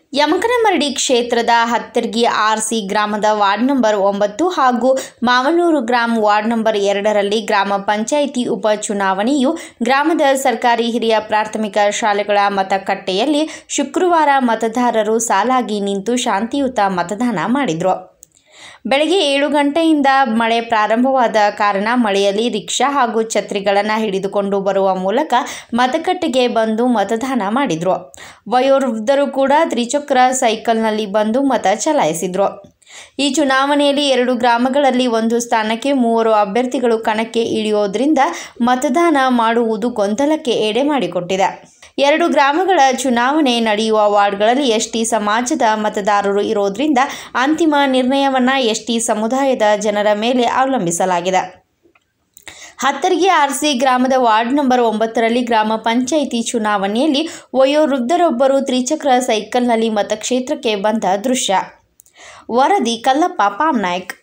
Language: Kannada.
ಯಮಕನಮರಡಿ ಕ್ಷೇತ್ರದ ಹತ್ತರ್ಗಿ ಆರ್ಸಿ ಗ್ರಾಮದ ವಾರ್ಡ್ ನಂಬರ್ ಒಂಬತ್ತು ಹಾಗೂ ಮಾವನೂರು ಗ್ರಾಮ ವಾರ್ಡ್ ನಂಬರ್ ಎರಡರಲ್ಲಿ ಗ್ರಾಮ ಪಂಚಾಯಿತಿ ಉಪಚುನಾವಣೆಯು ಗ್ರಾಮದ ಸರ್ಕಾರಿ ಹಿರಿಯ ಪ್ರಾಥಮಿಕ ಶಾಲೆಗಳ ಮತಗಟ್ಟೆಯಲ್ಲಿ ಶುಕ್ರವಾರ ಮತದಾರರು ಸಾಲಾಗಿ ನಿಂತು ಶಾಂತಿಯುತ ಮತದಾನ ಮಾಡಿದರು ಬೆಳಗ್ಗೆ ಏಳು ಗಂಟೆಯಿಂದ ಮಳೆ ಪ್ರಾರಂಭವಾದ ಕಾರಣ ಮಳೆಯಲ್ಲಿ ರಿಕ್ಷಾ ಹಾಗೂ ಛತ್ರಿಗಳನ್ನು ಹಿಡಿದುಕೊಂಡು ಬರುವ ಮೂಲಕ ಮತಗಟ್ಟೆಗೆ ಬಂದು ಮತದಾನ ಮಾಡಿದರು ವಯೋವೃದ್ಧರು ಕೂಡ ತ್ರಿಚಕ್ರ ಸೈಕಲ್ನಲ್ಲಿ ಬಂದು ಮತ ಚಲಾಯಿಸಿದರು ಈ ಚುನಾವಣೆಯಲ್ಲಿ ಎರಡು ಗ್ರಾಮಗಳಲ್ಲಿ ಒಂದು ಸ್ಥಾನಕ್ಕೆ ಮೂವರು ಅಭ್ಯರ್ಥಿಗಳು ಕಣಕ್ಕೆ ಇಳಿಯೋದ್ರಿಂದ ಮತದಾನ ಮಾಡುವುದು ಗೊಂದಲಕ್ಕೆ ಎಡೆ ಮಾಡಿಕೊಟ್ಟಿದೆ ಎರಡು ಗ್ರಾಮಗಳ ಚುನಾವಣೆ ನಡೆಯುವ ವಾರ್ಡ್ಗಳಲ್ಲಿ ಎಸ್ಟಿ ಸಮಾಜದ ಮತದಾರರು ಇರೋದ್ರಿಂದ ಅಂತಿಮ ನಿರ್ಣಯವನ್ನು ಎಸ್ಟಿ ಸಮುದಾಯದ ಜನರ ಮೇಲೆ ಅವಲಂಬಿಸಲಾಗಿದೆ ಹತ್ತರ್ಗಿ ಆರ್ಸಿ ಗ್ರಾಮದ ವಾರ್ಡ್ ನಂಬರ್ ಒಂಬತ್ತರಲ್ಲಿ ಗ್ರಾಮ ಪಂಚಾಯಿತಿ ಚುನಾವಣೆಯಲ್ಲಿ ವಯೋವೃದ್ಧರೊಬ್ಬರು ತ್ರಿಚಕ್ರ ಸೈಕಲ್ನಲ್ಲಿ ಮತಕ್ಷೇತ್ರಕ್ಕೆ ಬಂದ ದೃಶ್ಯ ವರದಿ ಕಲ್ಲಪ್ಪ ಪಾಮ್ನಾಯ್ಕ್